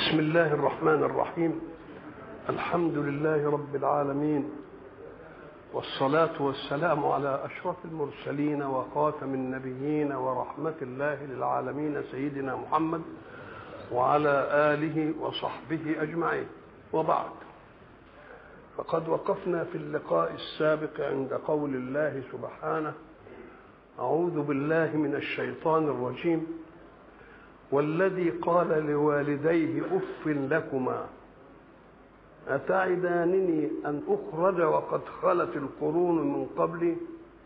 بسم الله الرحمن الرحيم الحمد لله رب العالمين والصلاة والسلام على أشرف المرسلين وخاتم النبيين ورحمة الله للعالمين سيدنا محمد وعلى آله وصحبه أجمعين وبعد فقد وقفنا في اللقاء السابق عند قول الله سبحانه أعوذ بالله من الشيطان الرجيم والذي قال لوالديه اف لكما اتعدانني ان اخرج وقد خلت القرون من قبلي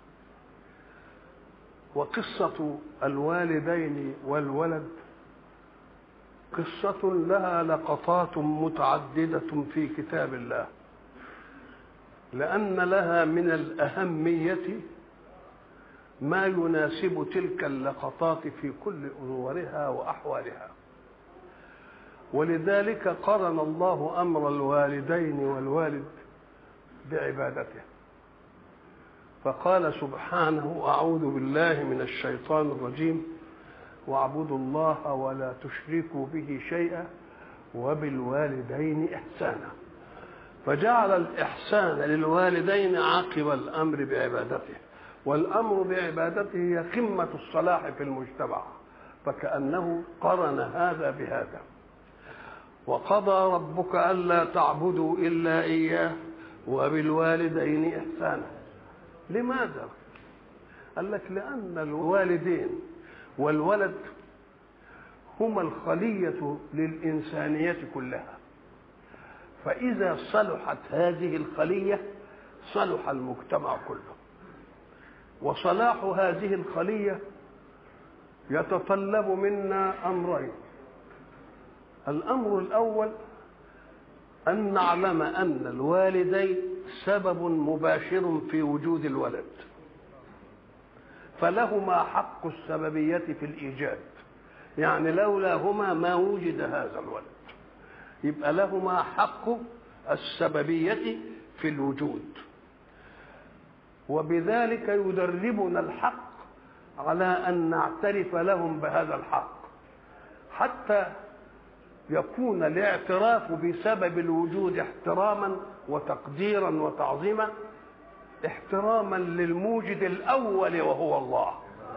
وقصه الوالدين والولد قصه لها لقطات متعدده في كتاب الله لان لها من الاهميه ما يناسب تلك اللقطات في كل امورها واحوالها ولذلك قرن الله امر الوالدين والوالد بعبادته فقال سبحانه اعوذ بالله من الشيطان الرجيم واعبدوا الله ولا تشركوا به شيئا وبالوالدين احسانا فجعل الاحسان للوالدين عقب الامر بعبادته والامر بعبادته هي قمه الصلاح في المجتمع فكانه قرن هذا بهذا وقضى ربك الا تعبدوا الا اياه وبالوالدين احسانا لماذا قال لك لان الوالدين والولد هما الخليه للانسانيه كلها فاذا صلحت هذه الخليه صلح المجتمع كله وصلاح هذه الخليه يتطلب منا امرين الامر الاول ان نعلم ان الوالدين سبب مباشر في وجود الولد فلهما حق السببيه في الايجاد يعني لولاهما ما وجد هذا الولد يبقى لهما حق السببيه في الوجود وبذلك يدربنا الحق على ان نعترف لهم بهذا الحق حتى يكون الاعتراف بسبب الوجود احتراما وتقديرا وتعظيما احتراما للموجد الاول وهو الله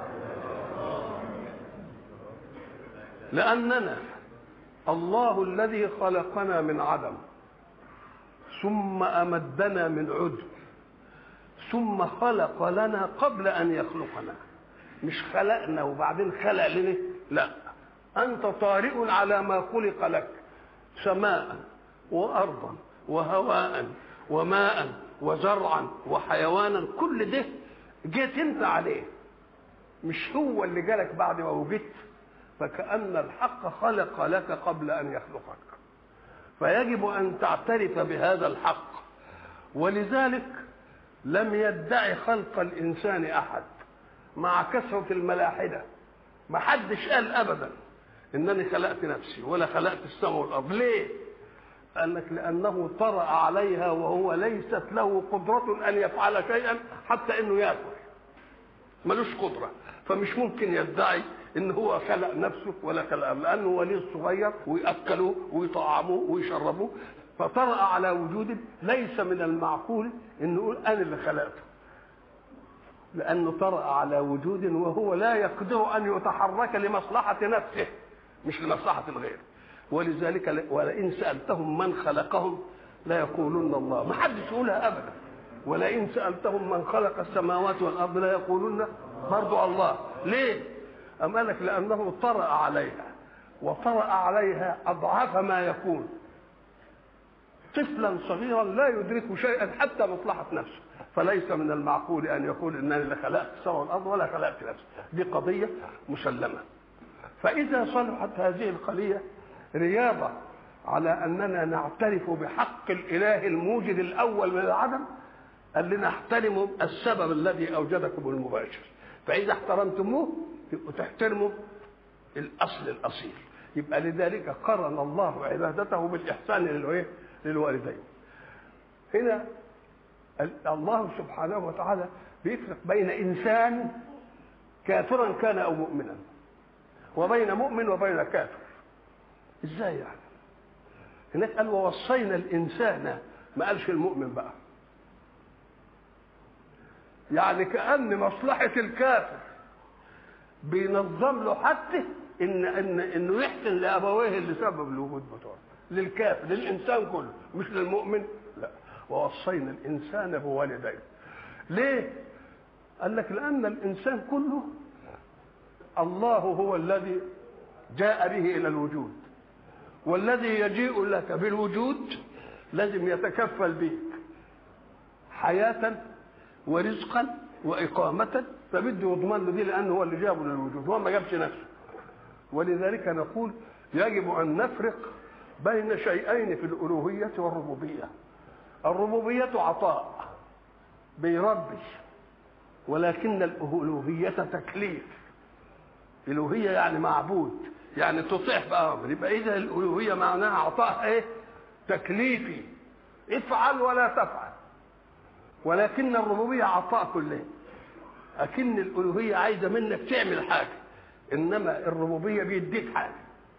لاننا الله الذي خلقنا من عدم ثم امدنا من عدم ثم خلق لنا قبل ان يخلقنا مش خلقنا وبعدين خلق لنا لا انت طارئ على ما خلق لك سماء وارضا وهواء وماء وزرعا وحيوانا كل ده جيت انت عليه مش هو اللي جالك بعد ما وجدت فكأن الحق خلق لك قبل أن يخلقك فيجب أن تعترف بهذا الحق ولذلك لم يدعي خلق الانسان احد مع كثره الملاحده ما حدش قال ابدا انني خلقت نفسي ولا خلقت السماء والارض ليه قال لك لانه طرا عليها وهو ليست له قدره ان يفعل شيئا حتى انه ياكل ملوش قدره فمش ممكن يدعي ان هو خلق نفسه ولا خلق لانه وليه صغير وياكلوه ويطعموه ويشربوه فطرأ على وجود ليس من المعقول ان نقول انا اللي خلقته لانه طرأ على وجود وهو لا يقدر ان يتحرك لمصلحه نفسه مش لمصلحه الغير ولذلك ولئن سالتهم من خلقهم لا يقولون الله ما حدش يقولها ابدا ولئن سالتهم من خلق السماوات والارض لا يقولون برضو الله ليه أم قال لك لأنه طرأ عليها وطرأ عليها أضعاف ما يكون طفلا صغيرا لا يدرك شيئا حتى مصلحة نفسه فليس من المعقول أن يقول إنني اللي خلقت السماء والأرض ولا خلقت نفسي دي قضية مسلمة فإذا صلحت هذه الخلية رياضة على أننا نعترف بحق الإله الموجد الأول من العدم قال لنا احترموا السبب الذي أوجدكم المباشر فإذا احترمتموه يبقوا تحترموا الأصل الأصيل يبقى لذلك قرن الله عبادته بالإحسان للإيه؟ للوالدين هنا الله سبحانه وتعالى بيفرق بين انسان كافرا كان او مؤمنا وبين مؤمن وبين كافر ازاي يعني هناك قال ووصينا الانسان ما قالش المؤمن بقى يعني كأن مصلحة الكافر بينظم له حتى ان ان انه يحسن لابويه اللي سبب الوجود بتوعه للكافر للانسان كله مش للمؤمن لا ووصينا الانسان بوالديه ليه قال لك لان الانسان كله الله هو الذي جاء به الى الوجود والذي يجيء لك بالوجود لازم يتكفل بك حياه ورزقا واقامه فبده يضمن له دي لانه هو اللي جابه للوجود هو ما جابش نفسه ولذلك نقول يجب ان نفرق بين شيئين في الالوهيه والربوبيه الربوبيه عطاء بيربي ولكن الالوهيه تكليف الوهيه يعني معبود يعني تطيع بامر يبقى اذا الالوهيه معناها عطاء ايه تكليفي افعل ولا تفعل ولكن الربوبيه عطاء كله اكن الالوهيه عايزه منك تعمل حاجه انما الربوبيه بيديك حاجه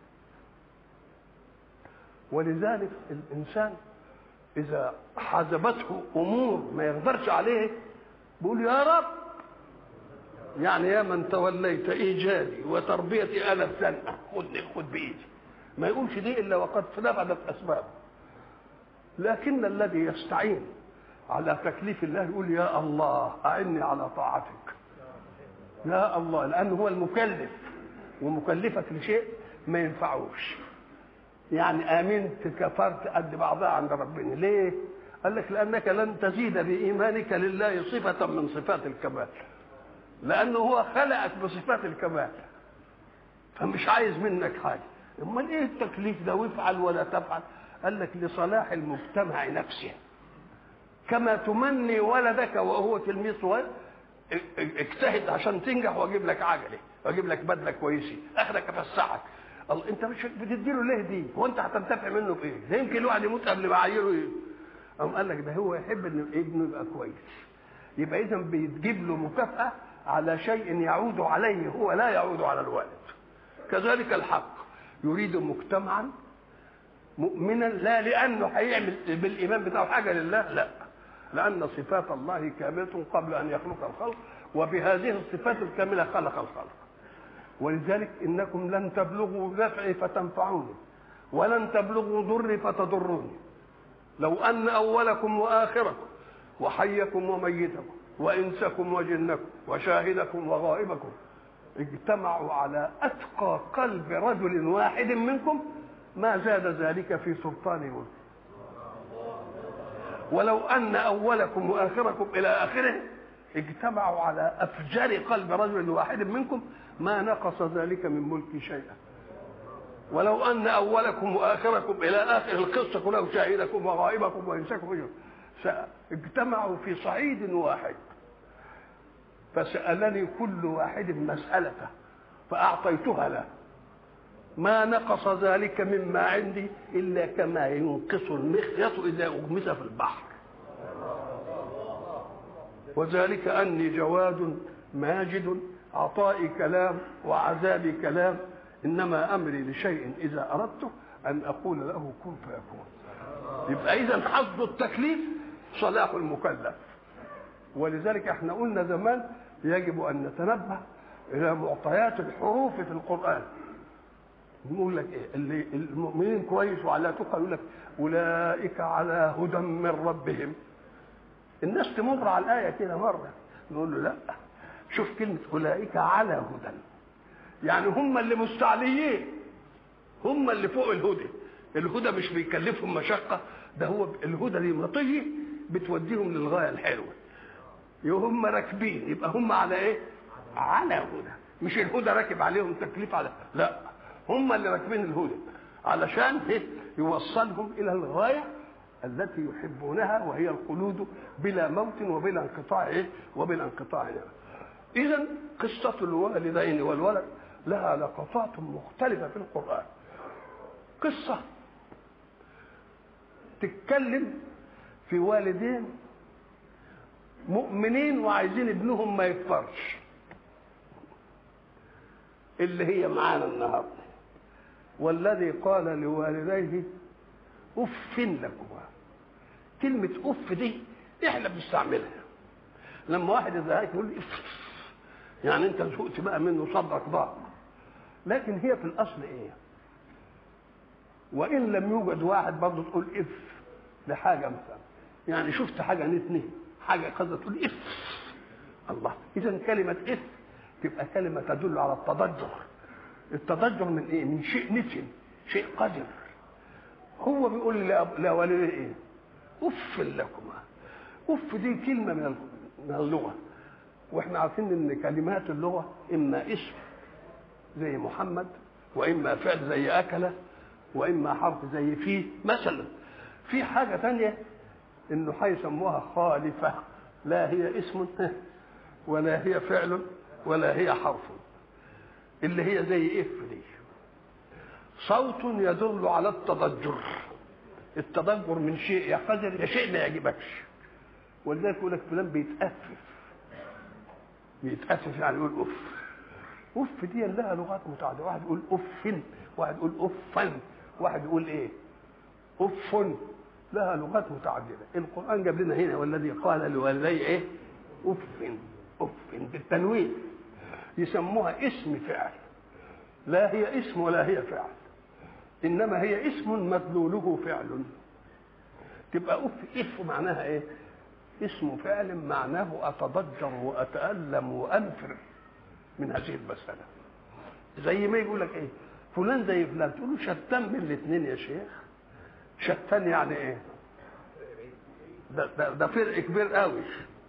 ولذلك الانسان اذا حزبته امور ما يقدرش عليه بيقول يا رب يعني يا من توليت ايجادي وتربيتي انا السنه خدني خد بايدي ما يقولش دي الا وقد نفذت اسبابه لكن الذي يستعين على تكليف الله يقول يا الله اعني على طاعتك يا الله لانه هو المكلف ومكلفك لشيء ما ينفعوش يعني امنت كفرت قد بعضها عند ربنا ليه قال لك لانك لن تزيد بايمانك لله صفه من صفات الكمال لانه هو خلقك بصفات الكمال فمش عايز منك حاجه امال ايه التكليف ده وافعل ولا تفعل قال لك لصلاح المجتمع نفسه كما تمني ولدك وهو تلميذ صغير اجتهد عشان تنجح واجيب لك عجله واجيب لك بدله كويسه اخدك افسحك الله انت مش بتديله ليه دي هو انت هتنتفع منه بايه ده يمكن الواحد يموت قبل ما عيله ايه قام قال لك ده هو يحب ان ابنه يبقى كويس يبقى اذا بتجيب له مكافاه على شيء يعود عليه هو لا يعود على الوالد كذلك الحق يريد مجتمعا مؤمنا لا لانه هيعمل بالايمان بتاعه حاجه لله لا لان صفات الله كامله قبل ان يخلق الخلق وبهذه الصفات الكامله خلق الخلق ولذلك انكم لن تبلغوا نفعي فتنفعوني ولن تبلغوا ضري فتضروني لو ان اولكم واخركم وحيكم وميتكم وانسكم وجنكم وشاهدكم وغائبكم اجتمعوا على اتقى قلب رجل واحد منكم ما زاد ذلك في سلطان ملك ولو ان اولكم واخركم الى اخره اجتمعوا على افجر قلب رجل واحد منكم ما نقص ذلك من ملكي شيئا ولو ان اولكم واخركم الى اخر القصه كلها شاهدكم وغائبكم وانسكم اجتمعوا في صعيد واحد فسالني كل واحد مسالته فاعطيتها له ما نقص ذلك مما عندي الا كما ينقص المخيط اذا اغمس في البحر وذلك اني جواد ماجد عطائي كلام وعذابي كلام انما امري لشيء اذا اردته ان اقول له كن فيكون يبقى اذا حظ التكليف صلاح المكلف ولذلك احنا قلنا زمان يجب ان نتنبه الى معطيات الحروف في القران نقول لك ايه اللي المؤمنين كويس وعلى تقى يقول لك اولئك على هدى من ربهم الناس تمر على الايه كده مره نقول له لا شوف كلمه اولئك على هدى يعني هم اللي مستعليين هم اللي فوق الهدى الهدى مش بيكلفهم مشقه ده هو الهدى دي مطيه بتوديهم للغايه الحلوه هم راكبين يبقى هم على ايه على هدى مش الهدى راكب عليهم تكليف على لا هم اللي راكبين الهدى علشان إيه؟ يوصلهم الى الغايه التي يحبونها وهي الخلود بلا موت وبلا انقطاع ايه وبلا انقطاع يعني. اذا قصه الوالدين والولد لها لقطات مختلفه في القران قصه تتكلم في والدين مؤمنين وعايزين ابنهم ما يكفرش اللي هي معانا النهارده والذي قال لوالديه اف لكما كلمه اف دي احنا بنستعملها لما واحد يزهقك يقول لي اف يعني انت سقت بقى منه صدرك ضاق لكن هي في الاصل ايه وان لم يوجد واحد برضه تقول اف لحاجه مثلا يعني شفت حاجه نتنه حاجه قد تقول اف الله اذا كلمه اف تبقى كلمه تدل على التضجر التضجر من ايه من شيء نتن شيء قذر هو بيقول لوالديه ايه اف لكما اف دي كلمه من من اللغه واحنا عارفين ان كلمات اللغه اما اسم زي محمد واما فعل زي اكله واما حرف زي فيه مثلا في حاجه ثانيه انه هيسموها خالفه لا هي اسم ولا هي فعل ولا هي حرف اللي هي زي اف دي صوت يدل على التضجر التضجر من شيء يقدر يا شيء ما يعجبكش ولذلك يقول لك فلان بيتأفف بيتأسف يعني يقول أف أف دي لها لغات متعددة واحد يقول أف واحد يقول أفا واحد يقول إيه أف لها لغات متعددة القرآن جاب لنا هنا والذي قال لوالديه إيه أف أف بالتنوين يسموها اسم فعل لا هي اسم ولا هي فعل إنما هي اسم مدلوله فعل تبقى أف إف معناها إيه اسم فعل معناه أتضجر وأتألم وأنفر من هذه المسألة زي ما يقول لك إيه فلان زي فلان تقول له شتان من الاثنين يا شيخ شتان يعني إيه ده, ده, ده فرق كبير قوي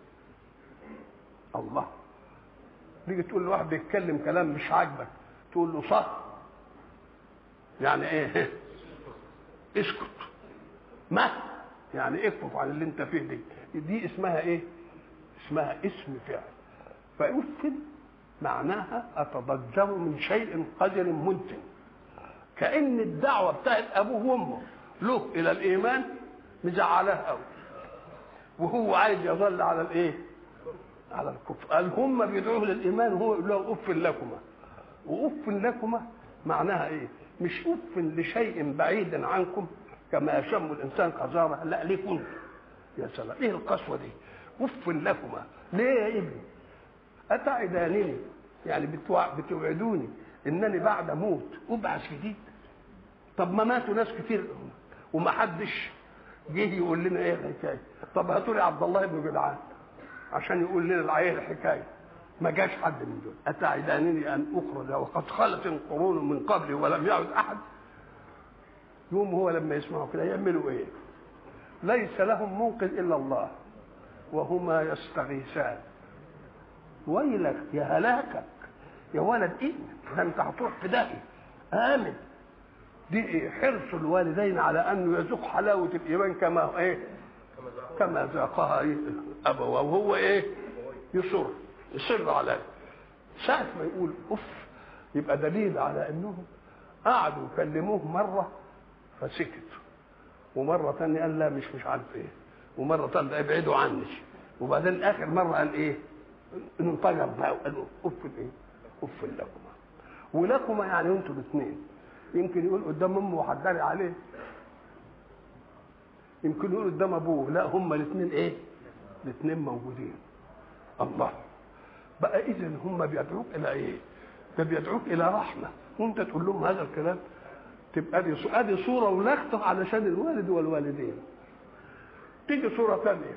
الله تيجي تقول لواحد بيتكلم كلام مش عاجبك تقول له صح يعني ايه اسكت ما يعني اكفف عن اللي انت فيه دي دي اسمها ايه اسمها اسم فعل فأفل معناها أتضجر من شيء قدر منتن كأن الدعوة بتاعت أبوه وأمه له إلى الإيمان مزعلاه قوي وهو عايز يظل على الإيه؟ على الكفر قال هم بيدعوه للإيمان وهو يقول له أف لكما وأف لكما معناها إيه؟ مش أف لشيء بعيد عنكم كما يشم الإنسان قذارة لا لكم يا سلام ايه القسوه دي اف لكما ليه يا ابني اتعدانني يعني بتوع بتوعدوني انني بعد موت ابعث جديد طب ما ماتوا ناس كتير وما حدش جه يقول لنا ايه الحكايه طب هاتوا لي عبد الله بن جدعان عشان يقول لنا العيال الحكايه ما جاش حد من دول اتعدانني ان اخرج وقد خلت القرون من قبلي ولم يعد احد يوم هو لما يسمعوا كده يعملوا ايه ليس لهم منقذ الا الله وهما يستغيثان ويلك يا هلاكك يا ولد ايه ده انت هتروح في داهيه امن دي حرص الوالدين على انه يذوق حلاوه الايمان كما ايه كما ذاقها إيه؟ ابواه وهو ايه يصر يصر على ساعة ما يقول اف يبقى دليل على انهم قعدوا يكلموه مره فسكت ومره ثانيه قال لا مش مش عارف ايه ومره ثالثه ابعدوا عني وبعدين اخر مره قال ايه انفجر بقى وقال اف الايه اف لكما ولكما يعني انتوا الاثنين يمكن يقول قدام امه وحداري عليه يمكن يقول قدام ابوه لا هما الاثنين ايه الاثنين موجودين الله بقى اذا هم بيدعوك الى ايه ده بيدعوك الى رحمه وانت تقول لهم هذا الكلام تبقى دي ادي صوره ولقطه علشان الوالد والوالدين تيجي صوره ثانيه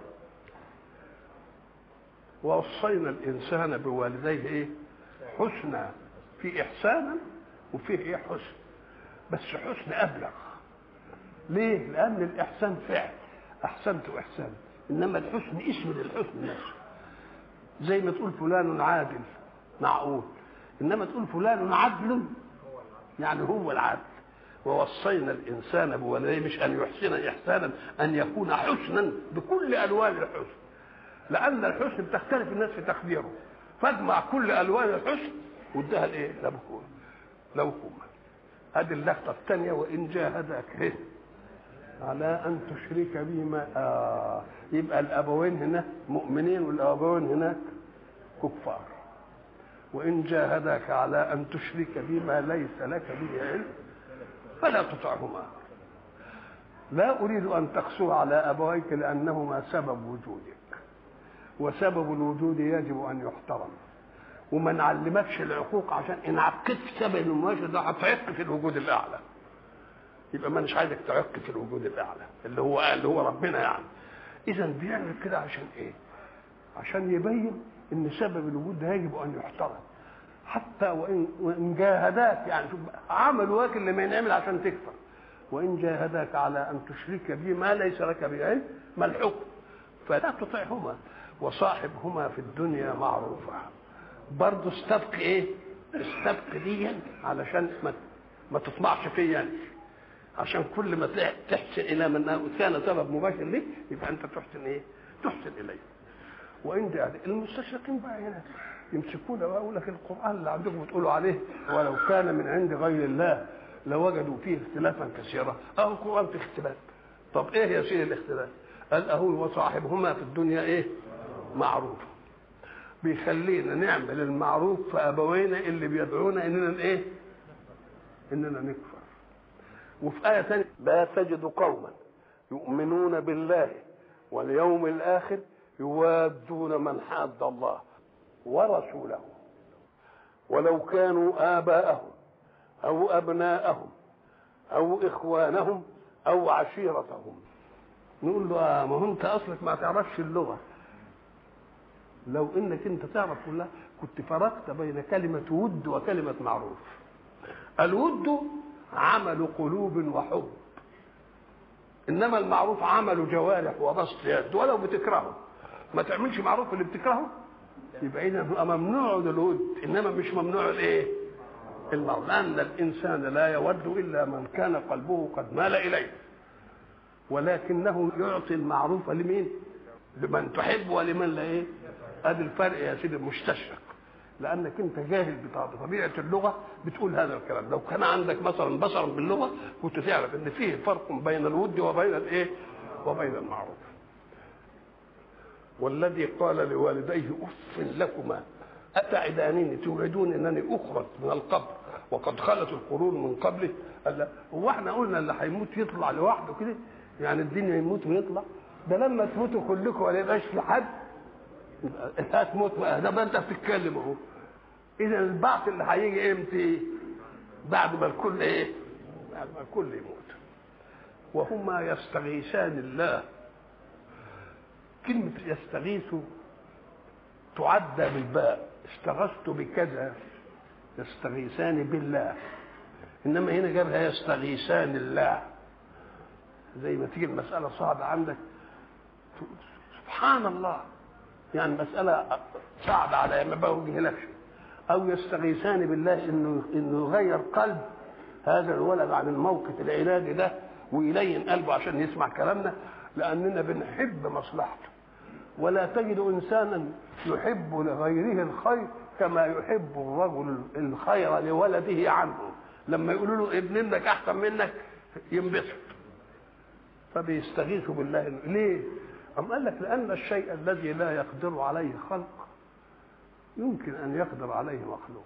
ووصينا الانسان بوالديه ايه حسنا في احسانا وفيه ايه حسن بس حسن ابلغ ليه لان الاحسان فعل احسنت احسان انما الحسن اسم للحسن نفسه زي ما تقول فلان عادل معقول انما تقول فلان عدل يعني هو العدل ووصينا الانسان بوالديه مش ان يحسن احسانا ان يكون حسنا بكل الوان الحسن لان الحسن بتختلف الناس في تقديره فاجمع كل الوان الحسن وادها الايه لابوكم لابوكم هذه اللقطه الثانيه وان جاهداك إيه؟ على ان تشرك بما آه يبقى الابوين هنا مؤمنين والابوين هناك كفار وان جاهداك على ان تشرك بما ليس لك به علم فلا تطعهما لا اريد ان تقسو على ابويك لانهما سبب وجودك وسبب الوجود يجب ان يحترم وما نعلمكش العقوق عشان ان عقدت سبب المباشر ده هتعق في الوجود الاعلى يبقى ما مش عايزك تعق في الوجود الاعلى اللي هو اللي هو ربنا يعني اذا بيعمل كده عشان ايه عشان يبين ان سبب الوجود ده يجب ان يحترم حتى وان وان جاهداك يعني شوف عمل واكل لما ينعمل عشان تكفر وان جاهداك على ان تشرك بي ما ليس لك به علم ما الحكم فلا تطعهما وصاحبهما في الدنيا معروفا برضه استبق ايه استبق ديا علشان ما ما تطمعش فيا يعني. عشان كل ما تحسن الى من كان سبب مباشر لك يبقى انت تحسن ايه تحسن اليه وان جاء المستشرقين بقى هنا يمسكون بقى يقول لك القران اللي عندكم بتقولوا عليه ولو كان من عند غير الله لوجدوا فيه اختلافا كثيرا اهو القران في اختلاف طب ايه يا سيدي الاختلاف قال اهو وصاحبهما في الدنيا ايه معروف بيخلينا نعمل المعروف في ابوينا اللي بيدعونا اننا ايه اننا نكفر وفي آية ثانية لا تجد قوما يؤمنون بالله واليوم الآخر يوادون من حاد الله ورسوله ولو كانوا آباءهم أو أبناءهم أو إخوانهم أو عشيرتهم نقول له آه ما هو أنت أصلك ما تعرفش اللغة لو إنك أنت تعرف كلها كنت فرقت بين كلمة ود وكلمة معروف الود عمل قلوب وحب انما المعروف عمل جوارح وبسط يد ولو بتكرهه ما تعملش معروف اللي بتكرهه يبقى اذا هو ممنوع الود انما مش ممنوع الايه المعروف لان الانسان لا يود الا من كان قلبه قد مال اليه ولكنه يعطي المعروف لمين لمن تحب ولمن لا ايه ادي الفرق يا سيدي المستشرق لانك انت جاهل بطبيعه اللغه بتقول هذا الكلام لو كان عندك مثلا بصرا باللغه كنت تعرف ان فيه فرق بين الود وبين الايه وبين المعروف والذي قال لوالديه اف لكما اتعدانني توعدون انني اخرج من القبر وقد خلت القرون من قبله قال هو احنا قلنا اللي هيموت يطلع لوحده كده يعني الدنيا يموت ويطلع ده لما تموتوا كلكم ولا يبقاش في حد هتموت ده بقى انت بتتكلم اهو اذا البعث اللي هيجي امتى بعد ما الكل ايه بعد ما الكل يموت وهما يستغيثان الله كلمة يستغيث تعدى بالباء استغثت بكذا يستغيثان بالله انما هنا جابها يستغيثان الله زي ما تيجي المسألة صعبة عندك سبحان الله يعني مسألة صعبة على ما بوجه لكش أو يستغيثان بالله إنه إنه يغير قلب هذا الولد عن الموقف العلاجي ده ويلين قلبه عشان يسمع كلامنا لأننا بنحب مصلحته ولا تجد إنسانا يحب لغيره الخير كما يحب الرجل الخير لولده عنه لما يقولوا له ابن ابنك أحسن منك ينبسط فبيستغيثوا بالله ليه؟ أم قال لك لأن الشيء الذي لا يقدر عليه خلق يمكن أن يقدر عليه مخلوق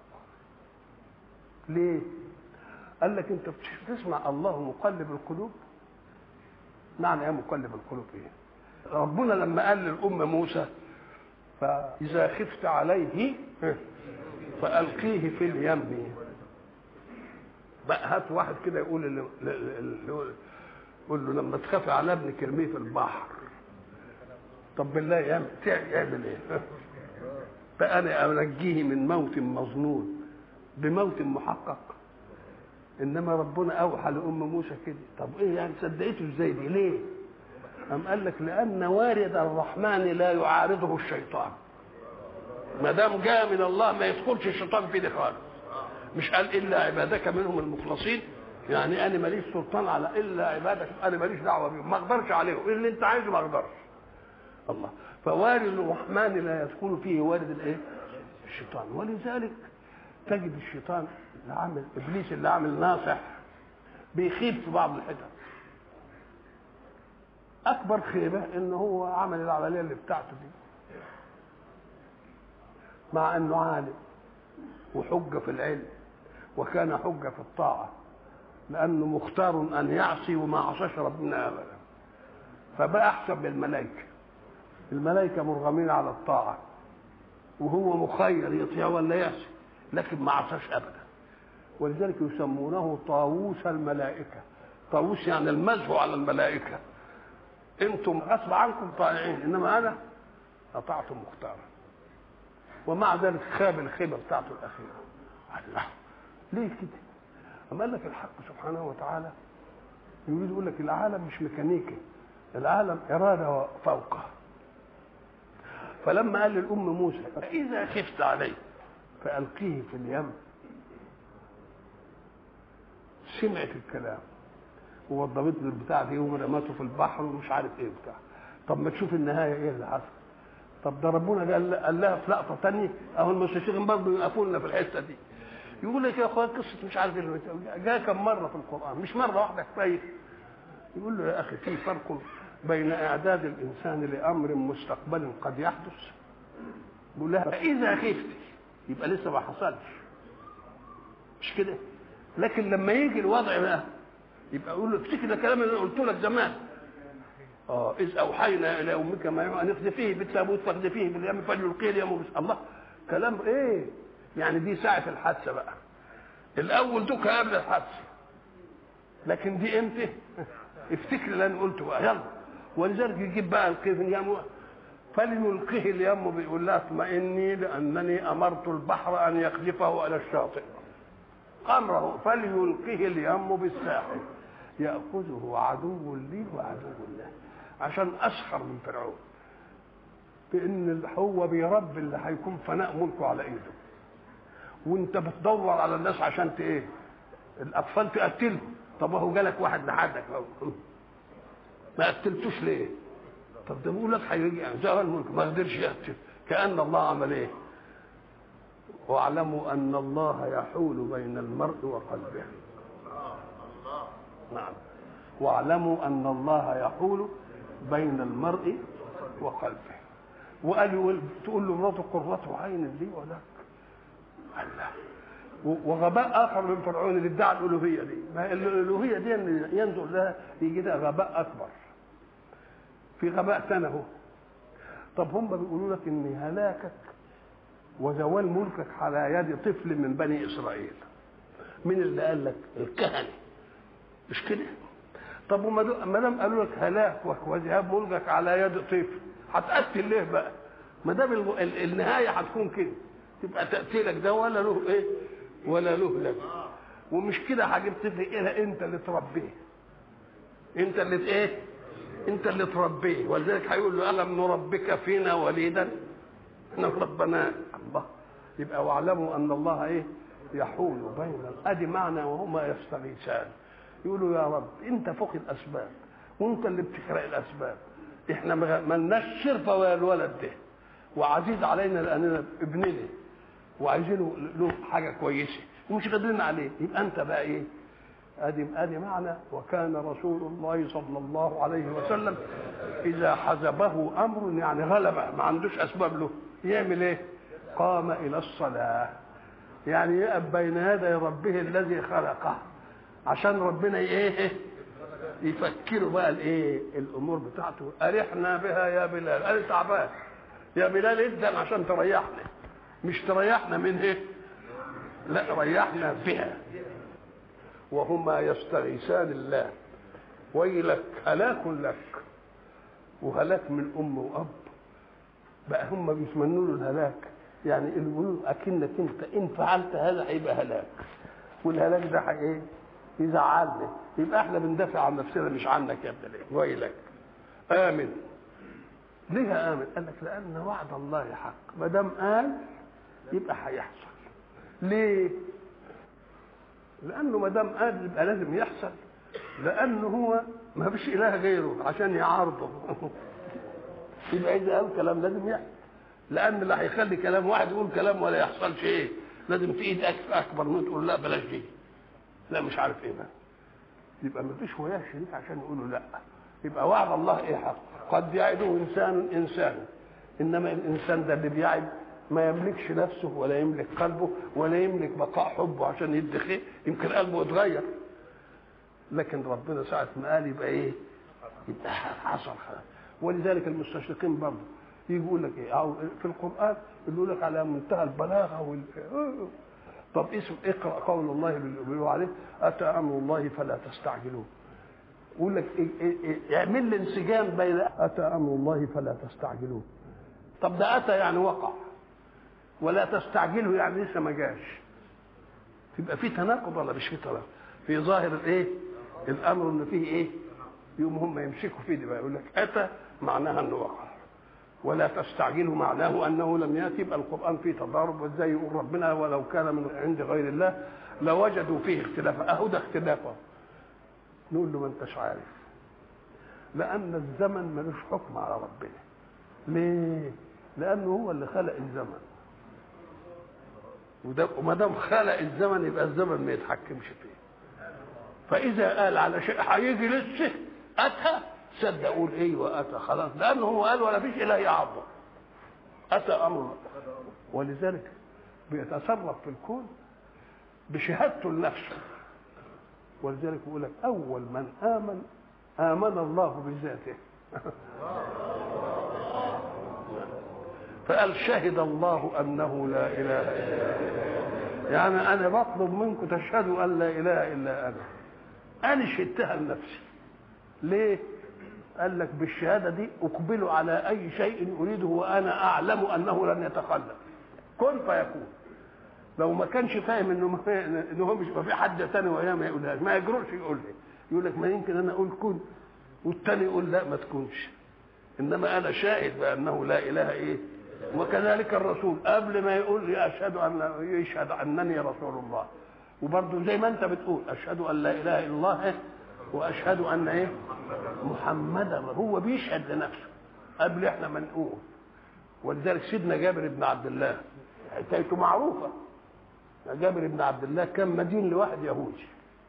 ليه؟ قال لك أنت بتسمع الله مقلب القلوب معنى إيه مقلب القلوب إيه؟ ربنا لما قال للأم موسى فإذا خفت عليه فألقيه في اليم بقى هات واحد كده يقول اللي يقول له لما تخافي على ابنك ارميه في البحر طب بالله يعمل يعمل ايه؟ فانا انجيه من موت مظنون بموت محقق انما ربنا اوحى لام موسى كده طب ايه يعني صدقته ازاي دي ليه؟ قام قال لك لان وارد الرحمن لا يعارضه الشيطان ما دام جاء من الله ما يدخلش الشيطان في دي خالص مش قال الا عبادك منهم المخلصين يعني انا ماليش سلطان على الا عبادك انا ماليش دعوه بيهم ما اقدرش عليهم اللي انت عايزه ما اقدرش الله فوارد الرحمن لا يدخل فيه وارد الايه الشيطان ولذلك تجد الشيطان اللي عامل ابليس اللي عامل ناصح بيخيب في بعض الحتت اكبر خيبه ان هو عمل العمليه اللي بتاعته دي مع انه عالم وحجه في العلم وكان حجه في الطاعه لانه مختار ان يعصي وما عصاش ربنا ابدا فبقى احسن من الملائكه الملائكه مرغمين على الطاعه وهو مخير يطيع ولا يعصي لكن ما عصاش ابدا ولذلك يسمونه طاووس الملائكه طاووس يعني المزح على الملائكه انتم غصب عنكم طائعين انما انا اطعت مختارا ومع ذلك خاب الخيبه بتاعته الاخيره الله ليه كده؟ أما قال لك الحق سبحانه وتعالى يريد يقول لك العالم مش ميكانيكي العالم إرادة فوقه فلما قال للأم موسى إذا خفت عليه فألقيه في اليم سمعت الكلام ووضبت له البتاع دي ورمته في البحر ومش عارف ايه بتاع طب ما تشوف النهايه ايه اللي حصل طب ده ربنا قال قال لها في لقطه ثانيه اهو المستشرقين برضه يقفوا لنا في الحته دي يقول لك يا اخويا قصه مش عارف ايه جاء كم مره في القران مش مره واحده كفايه يقول له يا اخي في فرق بين اعداد الانسان لامر مستقبل قد يحدث يقول لها اذا خفت يبقى لسه ما حصلش مش كده لكن لما يجي الوضع بقى يبقى اقول له افتكر ده الكلام اللي انا قلته لك زمان اه اذ اوحينا الى امك ما يوحى ان اقذفيه بالتابوت فاقذفيه باليم فليلقيه اليم بس الله كلام ايه يعني دي ساعه الحادثه بقى الاول دوك قبل الحادثه لكن دي امتى افتكر اللي انا قلته بقى يلا ولذلك يجيب بقى القيه في اليم فليلقيه اليم بيقول لها اطمئني لانني امرت البحر ان يقذفه على الشاطئ امره فليلقه اليم بالساحل ياخذه عدو لي وعدو له عشان اسخر من فرعون بان هو بيربي اللي هيكون فناء ملكه على ايده وانت بتدور على الناس عشان ت ايه الاطفال تقتلهم طب اهو جالك واحد لحدك ما قتلتوش ليه طب ده بيقول لك هيجي زهر الملك ما قدرش يقتل كان الله عمل ايه واعلموا ان الله يحول بين المرء وقلبه نعم واعلموا ان الله يحول بين المرء وقلبه وقال تقول له مراته قرة عين لي ولك الله وغباء اخر من فرعون اللي ادعى الالوهيه دي ما الالوهيه دي ينظر لها يجي ده غباء اكبر في غباء ثاني اهو طب هم بيقولوا لك ان هلاكك وزوال ملكك على يد طفل من بني اسرائيل مين اللي قال لك الكهنه مش كده طب وما دام قالوا لك هلاكك وذهاب ملكك على يد طفل هتقتل ليه بقى ما دام النهايه هتكون كده تبقى تقتيلك ده ولا له ايه ولا له لك ومش كده هجيب طفل ايه انت اللي تربيه انت اللي ايه انت اللي تربيه ولذلك هيقول له الم نربك فينا وليدا احنا ربنا الله يبقى واعلموا ان الله ايه يحول بين ادي معنى وهما يستغيثان يقولوا يا رب انت فوق الاسباب وانت اللي بتخرق الاسباب احنا ما لناش شرفه ولا الولد ده وعزيز علينا لاننا ابننا وعايزينه له حاجه كويسه ومش قادرين عليه يبقى انت بقى ايه ادي ادي معنى وكان رسول الله صلى الله عليه وسلم اذا حزبه امر يعني غلب ما عندوش اسباب له يعمل ايه قام الى الصلاه يعني يقف بين يدي ربه الذي خلقه عشان ربنا ايه يفكروا بقى الايه الامور بتاعته ارحنا بها يا بلال انا تعبان يا بلال ادن عشان تريحنا مش تريحنا من ايه لا ريحنا بها وهما يستغيثان الله ويلك هلاك لك وهلاك من ام واب بقى هم بيتمنوا له الهلاك يعني اللي بيقولوا اكنك انت ان فعلت هذا هيبقى هلاك والهلاك ده ايه يزعلنا يبقى احنا بندافع عن نفسنا مش عنك يا ابن ليه ويلك امن ليه امن قال لك لان وعد الله حق ما دام قال يبقى هيحصل ليه لانه ما دام قال يبقى لازم يحصل لانه هو ما فيش اله غيره عشان يعارضه يبقى اذا قال كلام لازم يحصل لان اللي هيخلي كلام واحد يقول كلام ولا يحصلش ايه لازم في ايد اكبر من تقول لا بلاش دي لا مش عارف ايه بقى يبقى ما فيش وياه شريك عشان يقولوا لا يبقى وعد الله ايه حق قد يعده انسان انسان انما الانسان ده اللي بيعد ما يملكش نفسه ولا يملك قلبه ولا يملك بقاء حبه عشان يدي خير يمكن قلبه يتغير لكن ربنا ساعة ما قال يبقى ايه يبقى حصل خلاص ولذلك المستشرقين برضه يجي يقول لك ايه أو في القرآن يقول لك على منتهى البلاغة وال طب اسم اقرأ قول الله اللي بيقولوا عليه أتى أمر الله فلا تستعجلوه يقول لك إيه إيه إيه اعمل لي انسجام بين أتى أمر الله فلا تستعجلوه طب ده أتى يعني وقع ولا تستعجله يعني لسه ما جاش يبقى في تناقض ولا مش في تناقض في ظاهر الايه الامر ان فيه ايه يوم هم يمسكوا فيه دي بقى يقول لك اتى معناها انه وقع ولا تستعجله معناه انه لم ياتي يبقى القران فيه تضارب وازاي يقول ربنا ولو كان من عند غير الله لوجدوا فيه اختلافا اهو ده اختلافا نقول له ما انتش عارف لان الزمن ملوش حكم على ربنا ليه لانه هو اللي خلق الزمن وده وما دام خلق الزمن يبقى الزمن ما يتحكمش فيه فاذا قال على شيء هيجي لسه اتى صدق قول ايوه اتى خلاص لانه هو قال ولا فيش اله يعظم اتى امر ولذلك بيتصرف في الكون بشهادته لنفسه ولذلك يقول لك اول من امن امن الله بذاته فقال شهد الله انه لا اله الا هو يعني انا بطلب منكم تشهدوا ان لا اله الا انا انا شهدتها لنفسي ليه قال لك بالشهاده دي اقبل على اي شيء اريده وانا اعلم انه لن يتخلف كن فيكون لو ما كانش فاهم انه ما انه هو مش ما في حد تاني وياه ما يقولهاش ما يجرؤش يقولها يقول لك ما يمكن انا اقول كن والتاني يقول لا ما تكونش انما انا شاهد بانه لا اله ايه وكذلك الرسول قبل ما يقول لي اشهد ان يشهد انني رسول الله وبرضه زي ما انت بتقول اشهد ان لا اله الا الله واشهد ان ايه محمدا هو بيشهد لنفسه قبل احنا ما نقول ولذلك سيدنا جابر بن عبد الله حكايته معروفه جابر بن عبد الله كان مدين لواحد يهودي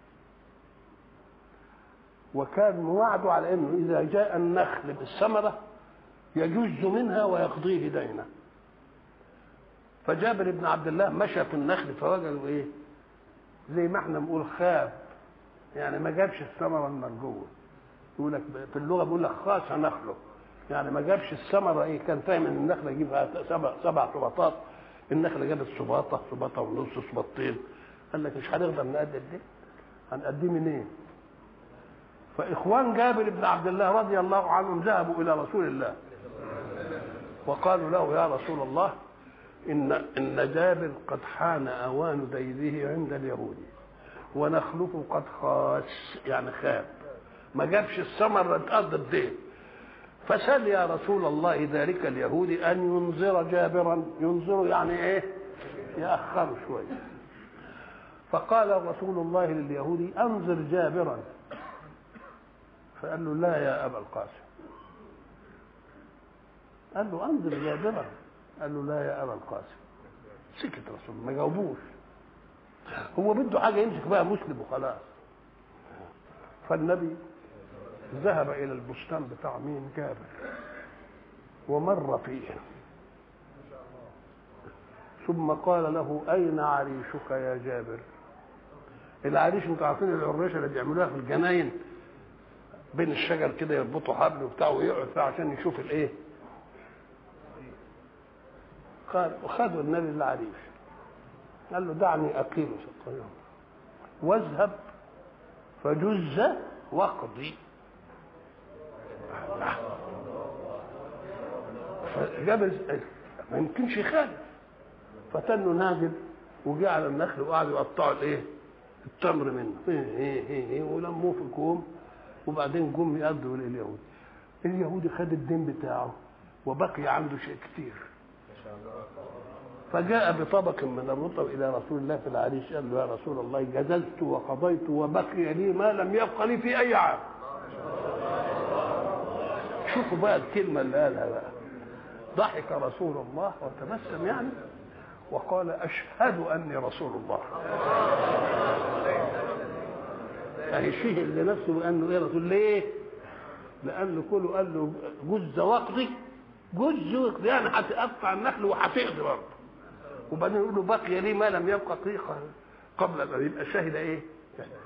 وكان وعده على انه اذا جاء النخل بالثمره يجز منها ويقضيه دينا فجابر بن عبد الله مشى في النخل فوجدوا ايه زي ما احنا بنقول خاب يعني ما جابش الثمره المرجوه يقول لك في اللغه بيقول لك خاص نخله يعني ما جابش الثمره ايه كان فاهم ان النخله يجيبها سبع سبع سباطات النخله جابت سباطه سباطه ونص سباطتين قال لك مش هنقدر نقدم دي هنقديه منين؟ فاخوان جابر بن عبد الله رضي الله عنهم ذهبوا الى رسول الله وقالوا له يا رسول الله ان ان جابر قد حان اوان ديره عند اليهود ونخلفه قد خاس يعني خاب ما جابش الثمر تقضي الدين فسال يا رسول الله ذلك اليهودي ان ينظر جابرا ينظر يعني ايه ياخره شويه فقال رسول الله لليهودي انظر جابرا فقال له لا يا ابا القاسم قال له انظر جابرا قال له لا يا ابا القاسم سكت رسول ما جاوبوش هو بده حاجه يمسك بقى مسلم وخلاص فالنبي ذهب الى البستان بتاع مين جابر ومر فيه ثم قال له اين عريشك يا جابر العريش انتوا عارفين العريشه اللي بيعملوها في الجناين بين الشجر كده يربطوا حبل وبتاع ويقعد فيها عشان يشوف الايه قال وخذوا النبي العريش قال له دعني اقيم سقيهم واذهب فجز واقضي فجاب ما يمكنش يخالف فتنه نازل وجه على النخل وقعدوا يقطعوا الايه التمر منه إيه إيه إيه إيه ولموه في كوم وبعدين جم يقضوا لليهود اليهودي خد الدين بتاعه وبقي عنده شيء كتير فجاء بطبق من الرطب الى رسول الله في العريش قال له يا رسول الله جزلت وقضيت وبقي لي ما لم يبق لي في اي عام شوفوا بقى الكلمه اللي قالها بقى ضحك رسول الله وتبسم يعني وقال اشهد اني رسول الله يعني شهد لنفسه بانه ايه رسول ليه؟ لانه كله قال له جز واقضي جز واقضي يعني هتقطع النخل وهتقضي برضه وبعدين يقول له بقي لي ما لم يبقى قيقا قبل ان يبقى شهد ايه؟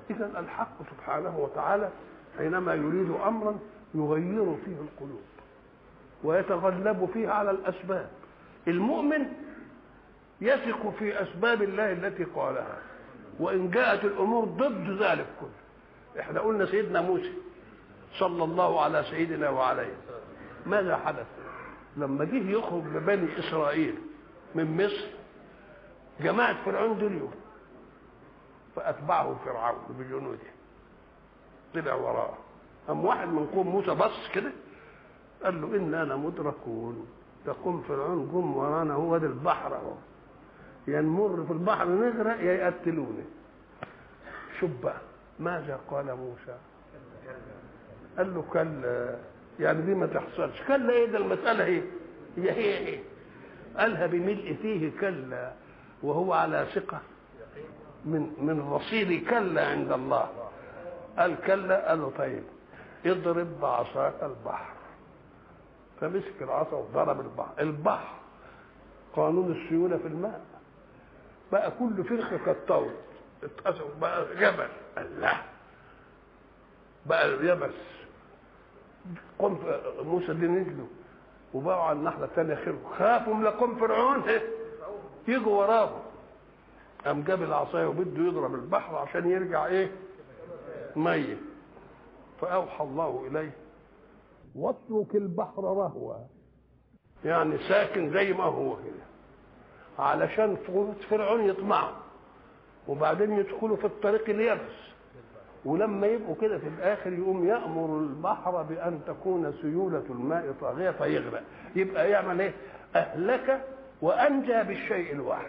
إذا الحق سبحانه وتعالى حينما يريد أمرا يغير فيه القلوب ويتغلب فيه على الأسباب المؤمن يثق في أسباب الله التي قالها وإن جاءت الأمور ضد ذلك كله احنا قلنا سيدنا موسى صلى الله على سيدنا وعليه ماذا حدث لما جه يخرج ببني إسرائيل من مصر جماعة فرعون دنيا فأتبعه فرعون بجنوده طلع وراه قام واحد من قوم موسى بص كده قال له إنا لمدركون تقوم فرعون قوم ورانا هو ده البحر اهو يا نمر في البحر نغرق يا يقتلوني شوف بقى ماذا قال موسى قال له كلا يعني دي ما تحصلش كلا ايه ده المسألة ايه هي هي ايه قالها بملء فيه كلا وهو على ثقة من من رصيد كلا عند الله قال كلا قال له طيب اضرب بعصاك البحر فمسك العصا وضرب البحر البحر قانون السيولة في الماء بقى كل فرقة كالطول اتقسم بقى جبل الله بقى اليبس قم موسى دي نزلوا وبقوا على الناحية الثانية خير خافوا من قوم فرعون يجوا وراهم قام جاب العصاية وبده يضرب البحر عشان يرجع ايه ميت فأوحى الله إليه واترك البحر رهوا يعني ساكن زي ما هو كده علشان فرعون يطمعوا وبعدين يدخلوا في الطريق اليابس ولما يبقوا كده في الاخر يقوم يامر البحر بان تكون سيوله الماء طاغيه فيغرق يبقى يعمل ايه؟ اهلك وانجى بالشيء الواحد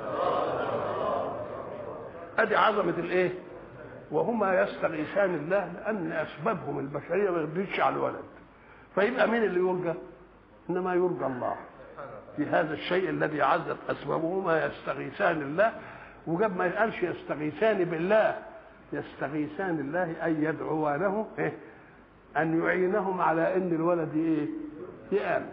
ادي عظمه الايه؟ وهما يستغيثان الله لان اسبابهم البشريه ما يقدرش على الولد فيبقى مين اللي يرجى؟ انما يرجى الله في هذا الشيء الذي عزت اسبابهما يستغيثان الله وجاب ما يقالش يستغيثان بالله يستغيثان الله اي يدعوانه إيه؟ ان يعينهم على ان الولد ايه يامن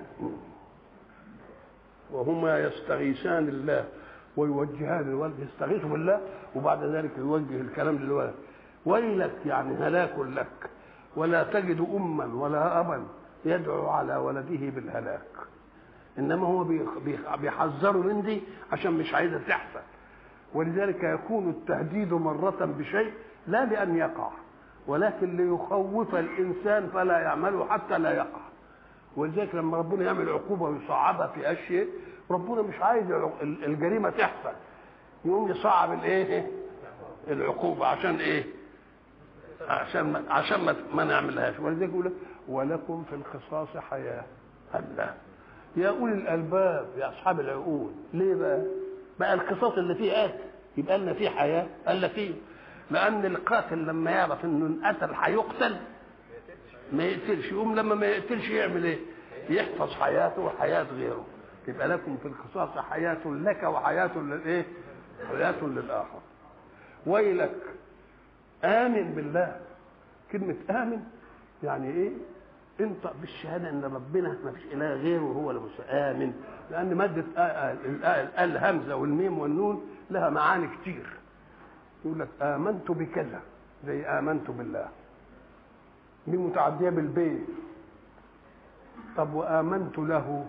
وهما يستغيثان الله ويوجهان الولد يستغيث بالله وبعد ذلك يوجه الكلام للولد ويلك يعني هلاك لك ولا تجد اما ولا ابا يدعو على ولده بالهلاك انما هو بيحذره من دي عشان مش عايزه تحصل ولذلك يكون التهديد مرة بشيء لا لأن يقع ولكن ليخوف الإنسان فلا يعمله حتى لا يقع ولذلك لما ربنا يعمل عقوبة ويصعبها في أشياء ربنا مش عايز الجريمة تحصل يقوم يصعب الايه العقوبة عشان ايه عشان ما عشان ما, ما نعملهاش ولذلك يقول ولكم في القصاص حياة الله يا أولي الألباب يا أصحاب العقول ليه بقى بقى القصاص اللي فيه قاتل يبقى لنا فيه حياه قال لك فيه لان القاتل لما يعرف انه انقتل هيقتل ما يقتلش يقوم لما ما يقتلش يعمل ايه؟ يحفظ حياته وحياه غيره يبقى لكم في القصاص حياه لك وحياه للايه؟ حياه للاخر ويلك امن بالله كلمه امن يعني ايه؟ انطق بالشهاده ان ربنا ما فيش اله غيره وهو المستآمن لان ماده الهمزه والميم والنون لها معاني كتير يقول لك امنت بكذا زي امنت بالله دي متعديه بالبيت طب وامنت له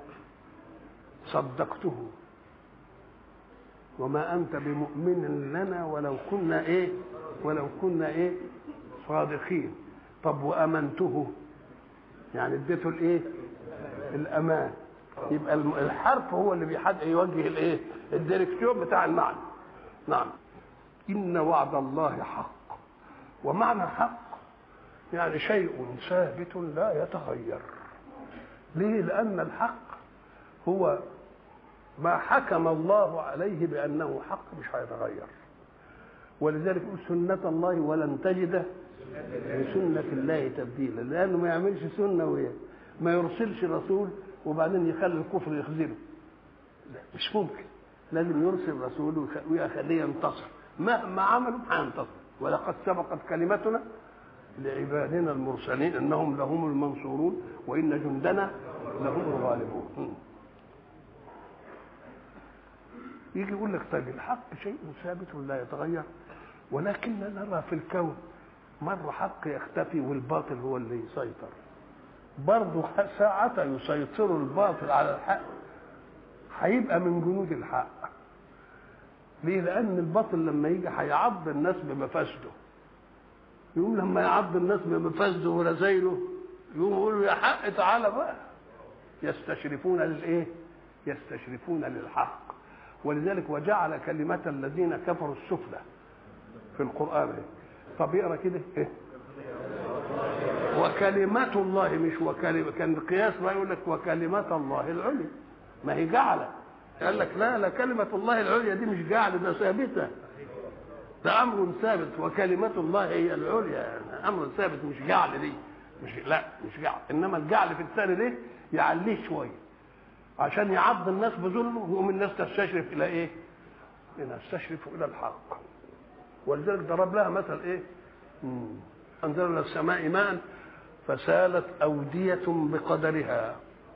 صدقته وما انت بمؤمن لنا ولو كنا ايه ولو كنا ايه صادقين طب وامنته يعني اديته الايه الامان يبقى الحرف هو اللي بيحد يوجه الايه الديركتيون بتاع المعنى نعم ان وعد الله حق ومعنى حق يعني شيء ثابت لا يتغير ليه لان الحق هو ما حكم الله عليه بانه حق مش هيتغير ولذلك يقول سنة الله ولن تجد لسنة الله تبديلا لأنه ما يعملش سنة ويا ما يرسلش رسول وبعدين يخلي الكفر يخذله لا مش ممكن لازم يرسل رسول ويخليه ينتصر مهما عملوا هينتصر ولقد سبقت كلمتنا لعبادنا المرسلين انهم لهم المنصورون وان جندنا لهم الغالبون يجي يقول لك طيب الحق شيء ثابت لا يتغير ولكننا نرى في الكون مرة حق يختفي والباطل هو اللي يسيطر برضه ساعة يسيطر الباطل على الحق هيبقى من جنود الحق ليه؟ لأن الباطل لما يجي هيعض الناس بمفاسده يقوم لما يعض الناس بمفاسده ورزايله يقوم يقولوا يا حق تعالى بقى يستشرفون للايه؟ يستشرفون للحق ولذلك وجعل كلمة الذين كفروا السفلى في القرآن طب يقرا كده إيه؟ وكلمة الله مش وكلمة كان القياس بقى يقول لك وكلمة الله العليا ما هي جعلة قال لك لا لا كلمة الله العليا دي مش جعل ده ثابتة ده أمر ثابت وكلمة الله هي العليا أمر ثابت مش جعل دي مش لا مش جعل إنما الجعل في الثاني ده يعليه شوية عشان يعض الناس بظلمه ويقوم الناس تستشرف إلى إيه؟ تستشرف إلى الحق ولذلك ضرب لها مثل إيه؟ أنزلنا السماء ماء فسالت أودية بقدرها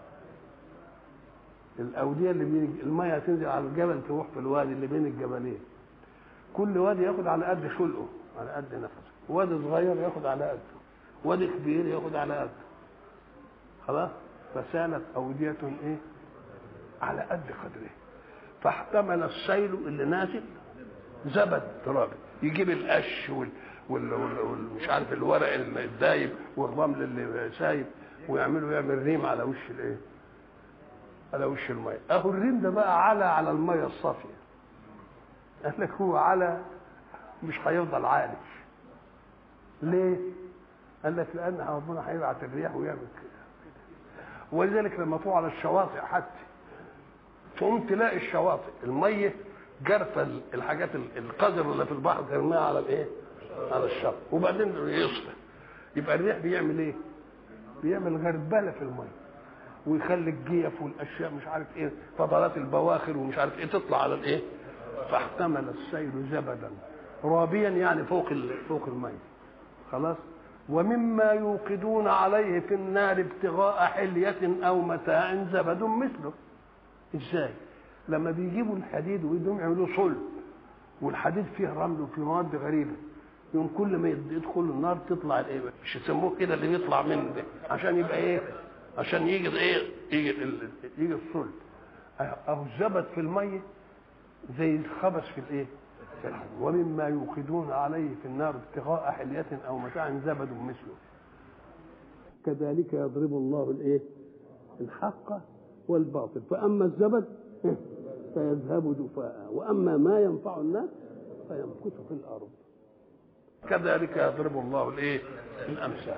الأودية اللي بين المية تنزل على الجبل تروح في الوادي اللي بين الجبلين كل وادي ياخد على قد خلقه على قد نفسه وادي صغير ياخد على قده وادي كبير ياخد على قده خلاص فسالت أودية إيه على قد قدره فاحتمل السيل اللي نازل زبد ترابي يجيب القش وال وال وال مش عارف الورق الدايب والرمل اللي سايب ويعملوا يعمل ريم على وش الايه؟ على وش الميه اهو الريم ده بقى على على الميه الصافيه قال لك هو على مش هيفضل عالي ليه؟ قال لك لان ربنا هيبعت الرياح ويعمل كده ولذلك لما تروح على الشواطئ حتى تقوم تلاقي الشواطئ الميه جرفه الحاجات القذر اللي في البحر ترميها على الايه؟ على الشط وبعدين يصفى يبقى الريح بيعمل ايه؟ بيعمل غربله في الميه ويخلي الجيف والاشياء مش عارف ايه فضلات البواخر ومش عارف ايه تطلع على الايه؟ فاحتمل السيل زبدا رابيا يعني فوق فوق الميه خلاص ومما يوقدون عليه في النار ابتغاء حلية أو متاع زبد مثله ازاي؟ لما بيجيبوا الحديد ويدوم يعملوا صلب والحديد فيه رمل وفيه مواد غريبه يوم كل ما يدخلوا النار تطلع الايه مش يسموه كده اللي بيطلع من ده عشان يبقى ايه عشان يجي ايه يجي يجي الصلب اهو الزبد في الميه زي الخبث في الايه في الحديد ومما يوقدون عليه في النار ابتغاء حلية او متاع زبد مثله كذلك يضرب الله الايه الحق والباطل فاما الزبد فيذهب جفاء واما ما ينفع الناس فيمكث في الارض كذلك يضرب الله الايه الامثال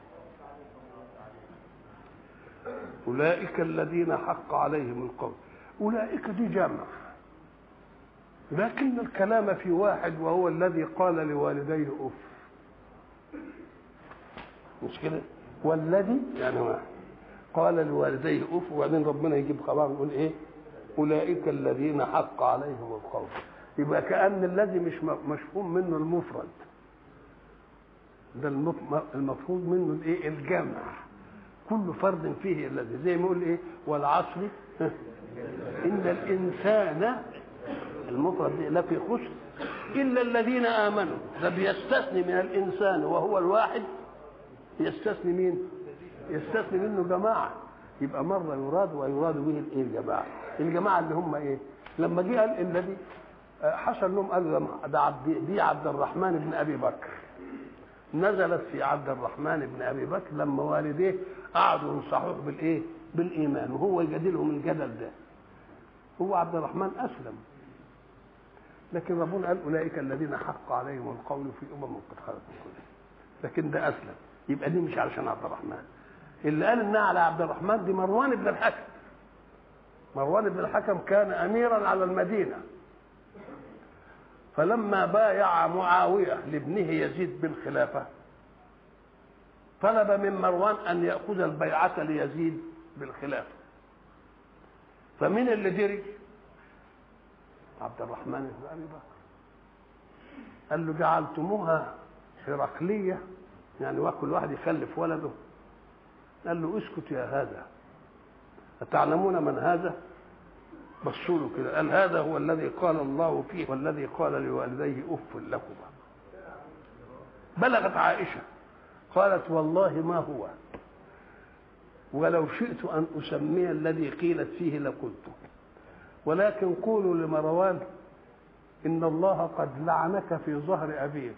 اولئك الذين حق عليهم القول اولئك دي جمع لكن الكلام في واحد وهو الذي قال لوالديه اف مش كده والذي يعني واحد قال لوالديه اف وبعدين ربنا يجيب خبر يقول ايه اولئك الذين حق عليهم القول يبقى كان الذي مش مفهوم منه المفرد ده المفروض منه الايه الجمع كل فرد فيه الذي زي ما يقول ايه والعصر ان الانسان المفرد دي لا في خسر الا الذين امنوا ده بيستثني من الانسان وهو الواحد يستثني مين يستثني منه جماعه يبقى مره يراد ويراد به الايه الجماعه الجماعه اللي هم ايه لما جه قال الذي حصل لهم قال ده عبد دي عبد الرحمن بن ابي بكر نزلت في عبد الرحمن بن ابي بكر لما والديه قعدوا ينصحوه بالايه؟ بالايمان وهو يجادلهم الجدل ده. هو عبد الرحمن اسلم. لكن ربنا قال اولئك الذين حق عليهم القول في امم قد خلت من قبلهم. لكن ده اسلم يبقى دي مش علشان عبد الرحمن. اللي قال انها على عبد الرحمن دي مروان بن الحكم. مروان بن الحكم كان اميرا على المدينه. فلما بايع معاوية لابنه يزيد بالخلافة طلب من مروان أن يأخذ البيعة ليزيد بالخلافة فمن اللي جري عبد الرحمن بن أبي بكر قال له جعلتموها هرقلية يعني كل واحد يخلف ولده قال له اسكت يا هذا أتعلمون من هذا بصوا له كده قال هذا هو الذي قال الله فيه والذي قال لوالديه اف لكما بلغت عائشة قالت والله ما هو ولو شئت أن أسمي الذي قيلت فيه لقلته ولكن قولوا لمروان إن الله قد لعنك في ظهر أبيك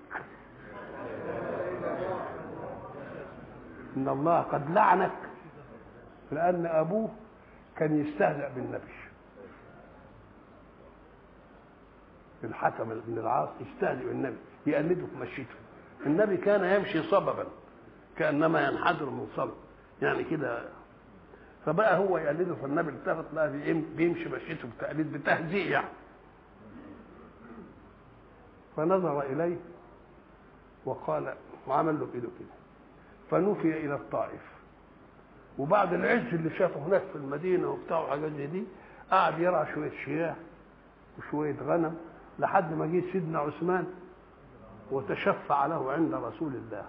إن الله قد لعنك لأن أبوه كان يستهزأ بالنبي الحكم بن العاص يستهزئ بالنبي يقلده في مشيته النبي كان يمشي صببا كانما ينحدر من صبب يعني كده فبقى هو يقلده فالنبي التفت لقى بيمشي مشيته بتقليد بتهزيء يعني فنظر اليه وقال وعمل له بايده كده فنفي الى الطائف وبعد العز اللي شافه هناك في المدينه وبتاع وحاجات زي دي قعد يرعى شويه شياه وشويه غنم لحد ما جه سيدنا عثمان وتشفع له عند رسول الله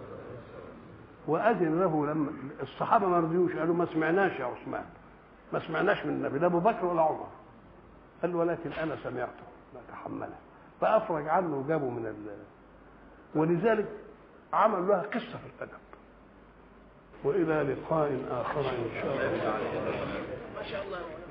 واذن له لما الصحابه ما رضيوش قالوا ما سمعناش يا عثمان ما سمعناش من النبي لا ابو بكر ولا عمر قال ولكن انا سمعته ما تحمله فافرج عنه وجابه من ال... ولذلك عمل لها قصه في الادب والى لقاء اخر ان شاء الله ما شاء الله